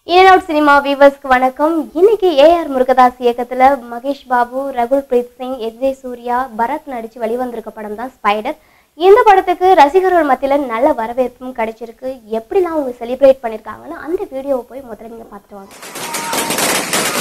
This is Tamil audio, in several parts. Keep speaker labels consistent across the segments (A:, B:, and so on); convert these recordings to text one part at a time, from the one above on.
A: இன் அவுட் சினிமா வியூவர்ஸ்க்கு வணக்கம் இன்னைக்கு ஏஆர் முருகதாஸ் இயக்கத்துல மகேஷ் பாபு ரகுல் பிரீத் சிங் எஸ் ஜே சூர்யா பரத் நடிச்சு வெளிவந்திருக்க படம் தான் ஸ்பைடர் இந்த படத்துக்கு ரசிகர்கள் மத்தியில நல்ல வரவேற்பும் கிடைச்சிருக்கு எப்படிலாம் அவங்க செலிப்ரேட் பண்ணியிருக்காங்கன்னு அந்த வீடியோவை போய் முதல்ல நீங்க பார்த்துட்டு வாங்க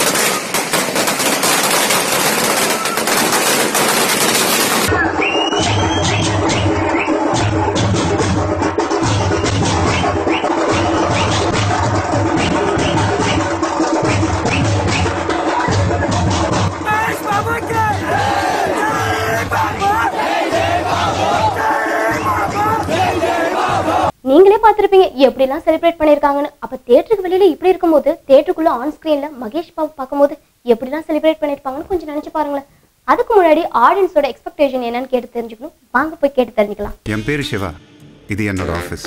A: நீங்களே பார்த்துருப்பீங்க எப்படிலாம் செலிப்ரேட் பண்ணியிருக்காங்கன்னு அப்போ தேட்டருக்கு வெளியில இப்படி இருக்கும்போது தேட்டருக்குள்ள ஆன் ஸ்க்ரீன்ல மகேஷ் பாபு பார்க்கும்போது எப்படிலாம் செலிப்ரேட் பண்ணியிருப்பாங்கன்னு கொஞ்சம் நினைச்சு பாருங்களேன் அதுக்கு முன்னாடி ஆடியன்ஸோட எக்ஸ்பெக்டேஷன் என்னன்னு கேட்டு தெரிஞ்சுக்கணும் வாங்க போய் கேட்டு தெரிஞ்சுக்கலாம்
B: என் பேர் சிவா இது என்னோட ஆஃபீஸ்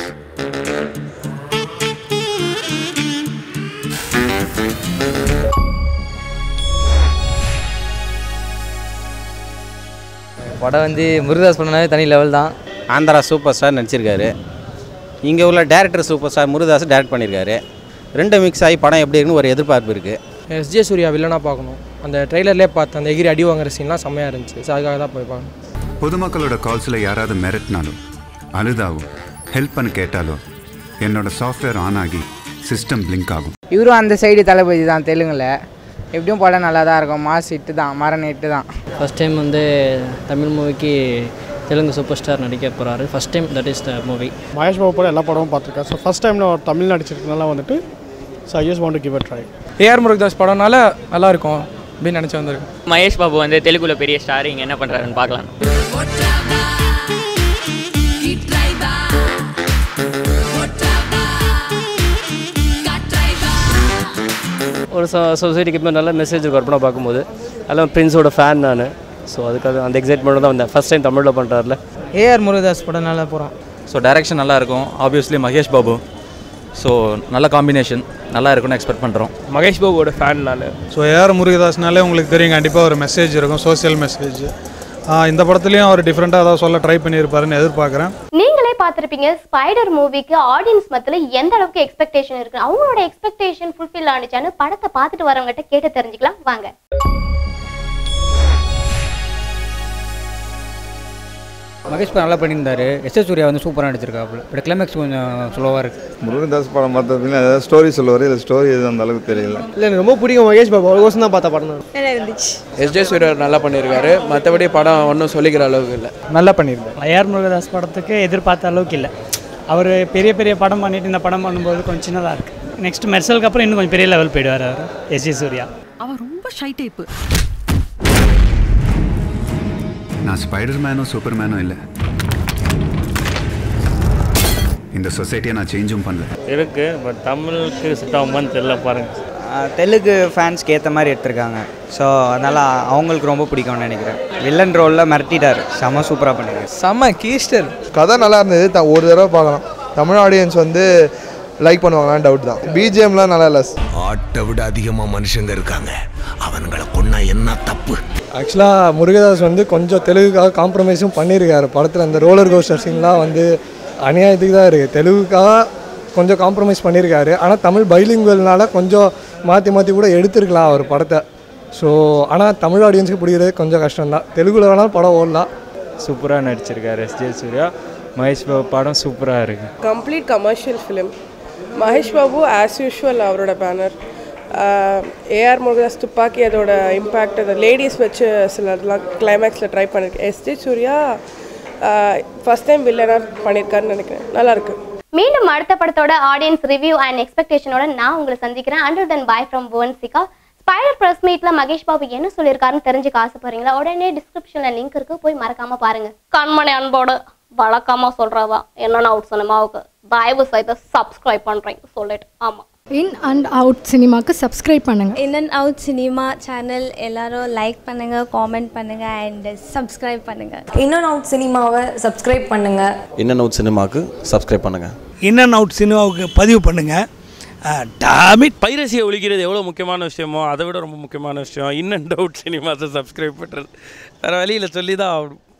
C: படம் வந்து முருகதாஸ் பண்ணனாவே தனி லெவல் தான்
D: ஆந்திரா சூப்பர் ஸ்டார் நடிச்சிருக்காரு இங்கே உள்ள director super star Murugadoss direct பண்ணியிருக்காரு ரெண்டு மிக்ஸ் ஆகி படம் எப்படி இருக்குன்னு ஒரு எதிர்பார்ப்பு இருக்குது
E: எஸ்ஜே சூர்யா வில்லனாக பார்க்கணும் அந்த ட்ரெய்லர்லேயே பார்த்தேன் அந்த எகிரி அடி வாங்குற சீன்லாம் செம்மையாக இருந்துச்சு ஸோ அதுக்காக தான் போய் பார்க்கணும்
B: பொதுமக்களோட கால்ஸில் யாராவது மிரட்டினாலும் அழுதாவோ ஹெல்ப் பண்ண கேட்டாலோ என்னோட சாஃப்ட்வேர் ஆன் ஆகி சிஸ்டம் பிளிங்க் ஆகும்
C: இவரும் அந்த சைடு தளபதி தான் தெலுங்கில் எப்படியும் படம் நல்லா தான் இருக்கும் மாஸ் ஹிட்டு தான் மரண ஹிட்டு தான்
F: ஃபஸ்ட் டைம் வந்து தமிழ் மூவிக்கு தெலுங்கு சூப்பர் ஸ்டார் நடிக்க போகிறாரு first time that is the movie
G: Mahesh Babu படம் எல்லா படமும் பார்த்துருக்கேன் ஸோ ஃபஸ்ட் டைம் நான் தமிழ் நடிச்சிருக்கனால வந்துட்டு so I just want to give a try
E: AR Murugadoss படம்னால நல்லா இருக்கும் அப்படின்னு நினச்சி வந்திருக்கேன்
H: மகேஷ் பாபு வந்து தெலுங்குல பெரிய ஸ்டார் இங்கே என்ன பண்ணுறாருன்னு பார்க்கலாம்
F: ஒரு சொ சொசைட்டிக்கு இப்போ நல்ல மெசேஜ் இருக்கும் படம் பார்க்கும்போது அதெல்லாம் பிரின்ஸோட ஃபேன் நான் ஸோ அதுக்காக அந்த எக்ஸைட்மெண்ட் தான் வந்தேன் ஃபஸ்ட் டைம் தமிழில் பண்ணுறாருல
C: ஏஆர் முருகதாஸ் படம் நல்லா போகிறோம்
I: ஸோ டைரக்ஷன் நல்லா இருக்கும் ஆப்வியஸ்லி மகேஷ் பாபு ஸோ நல்ல காம்பினேஷன் நல்லா இருக்கும்னு எக்ஸ்பெக்ட் பண்ணுறோம்
E: மகேஷ் பாபுவோட ஃபேன் நான்
G: ஸோ ஏஆர் முருகதாஸ்னாலே உங்களுக்கு தெரியும் கண்டிப்பாக ஒரு மெசேஜ் இருக்கும் சோஷியல் மெசேஜ் இந்த படத்துலையும் அவர் டிஃப்ரெண்ட்டாக ஏதாவது சொல்ல ட்ரை பண்ணியிருப்பாருன்னு எதிர்பார்க்குறேன்
A: நீங்களே பார்த்துருப்பீங்க ஸ்பைடர் மூவிக்கு ஆடியன்ஸ் மத்தியில எந்த அளவுக்கு எக்ஸ்பெக்டேஷன் இருக்கு அவங்களோட எக்ஸ்பெக்டேஷன் ஃபுல்ஃபில் ஆனிச்சான்னு படத்தை பார்த்துட்டு வரவங்ககிட்ட கேட்டு தெரிஞ்சுக்கலாம் வாங்க
C: மகேஷ் படம் நல்லா பண்ணியிருந்தாரு எஸ் எஸ் சூர்யா வந்து சூப்பராக நடிச்சிருக்காப்புல பட் கிளைமேக்ஸ் கொஞ்சம் ஸ்லோவாக இருக்குது
J: முருகதாஸ் படம் பார்த்ததுல ஏதாவது ஸ்டோரி சொல்லுவார் இல்லை ஸ்டோரி எதுவும் அந்த அளவுக்கு தெரியல
G: இல்லை எனக்கு ரொம்ப பிடிக்கும் மகேஷ் பாபு அவருக்கோசம் தான் பார்த்த படம்
E: எஸ்ஜே சூர்யா நல்லா பண்ணியிருக்காரு மற்றபடி படம் ஒன்றும் சொல்லிக்கிற அளவுக்கு இல்லை
G: நல்லா பண்ணியிருந்தேன்
K: ஏஆர் முருகதாஸ் படத்துக்கு எதிர்பார்த்த அளவுக்கு இல்லை அவர் பெரிய பெரிய படம் பண்ணிட்டு இந்த படம் பண்ணும்போது கொஞ்சம் சின்னதாக இருக்குது நெக்ஸ்ட் மெர்சலுக்கு அப்புறம் இன்னும் கொஞ்சம் பெரிய லெவல் போயிடுவார் அவர் எஸ் ஜி சூர்யா
L: அவன் ரொம்ப ஷை டைப்பு
B: நான் ஸ்பைடர் மேனோ சூப்பர் மேனோ இல்லை இந்த சொசைட்டியை நான் சேஞ்சும் பண்ணல
H: இருக்கு பட் தமிழுக்கு செட் ஆகுமான்னு தெரியல பாருங்க
C: தெலுங்கு ஃபேன்ஸ்க்கு ஏற்ற மாதிரி எடுத்திருக்காங்க ஸோ அதனால் அவங்களுக்கு ரொம்ப பிடிக்கும்னு நினைக்கிறேன் வில்லன் ரோலில் மிரட்டிட்டார் செம சூப்பராக பண்ணியிருக்காரு
E: செம்ம கீஸ்டர்
J: கதை நல்லா இருந்தது த- ஒரு தடவை பார்க்கலாம் தமிழ் ஆடியன்ஸ் வந்து லைக் பண்ணுவாங்களான்னு டவுட் தான் பிஜிஎம்லாம் நல்லா இல்லை
M: ஆட்டை விட அதிகமாக மனுஷங்க இருக்காங்க அவனுங்களை கொன்னா என்ன தப்பு
G: ஆக்சுவலாக முருகதாஸ் வந்து கொஞ்சம் தெலுங்குக்காக காம்ப்ரமைஸும் பண்ணியிருக்காரு படத்தில் அந்த ரோலர் கோஸ்டர் சீன்லாம் வந்து அநியாயத்துக்கு தான் இருக்குது தெலுங்குக்காக கொஞ்சம் காம்ப்ரமைஸ் பண்ணியிருக்காரு ஆனால் தமிழ் பைலிங்குவல்னால கொஞ்சம் மாற்றி மாற்றி கூட எடுத்திருக்கலாம் அவர் படத்தை ஸோ ஆனால் தமிழ் ஆடியன்ஸுக்கு பிடிக்கிறது கொஞ்சம் கஷ்டம்தான் தெலுங்குல வேணாலும் படம் ஓடலாம்
E: சூப்பராக நடிச்சிருக்காரு எஸ்ஜே சூர்யா மகேஷ் பாபு படம் சூப்பராக இருக்குது
L: complete commercial film Mahesh Babu as usual அவரோட பேனர் ஏஆர் முருகதாஸ் துப்பாக்கி அதோட இம்பேக்ட் அதை லேடிஸ் வச்சு சிலர்லாம் கிளைமேக்ஸில் ட்ரை பண்ணியிருக்கேன் எஸ்ஜே சூர்யா ஃபஸ்ட் டைம் வில்லனாக பண்ணியிருக்காருன்னு நினைக்கிறேன் நல்லாயிருக்கு
A: மீண்டும் அடுத்த படத்தோட ஆடியன்ஸ் ரிவ்யூ அண்ட் எக்ஸ்பெக்டேஷனோட நான் உங்களை சந்திக்கிறேன் அண்டர் தன் பாய் ஃப்ரம் புவன்சிகா ஸ்பைடர் ப்ரெஸ் மீட்ல மகேஷ் பாபு என்ன சொல்லியிருக்காருன்னு தெரிஞ்சுக்க ஆசைப்படுறீங்களா உடனே டிஸ்கிரிப்ஷன்ல லிங்க் இருக்கு போய் மறக்காம பாருங்க கண்மணி அன்போடு வழக்கமா சொல்றதா என்னென்ன அவுட் சினிமாவுக்கு தயவு செய்து சப்ஸ்கிரைப் பண்றேன் சொல்லிட்டு ஆமா
L: இன் அண்ட் அவுட் சினிமாக்கு சப்ஸ்கிரைப் பண்ணுங்க
N: in and out cinema channel எல்லாரும் லைக் பண்ணுங்க காமெண்ட் பண்ணுங்க அண்ட் சப்ஸ்கிரைப் பண்ணுங்க
L: இன் அண்ட் அவுட் சினிமாவை சப்ஸ்கிரைப் பண்ணுங்க
I: இன்னும் நோட் சினிமாவுக்கு சப்ஸ்கிரைப் பண்ணுங்கள்
K: இன் அண்ட் அவுட் சினிமாவுக்கு பதிவு பண்ணுங்க டாமிட்
H: பைரசியை ஒழிக்கிறது எவ்வளோ முக்கியமான விஷயமோ அதை விட ரொம்ப முக்கியமான விஷயம் இன்னும் டவுட் சினிமாஸை சப்ஸ்கிரைப் பண்ணுறது வேறு வழியில் சொல்லி தான் ஆகணும்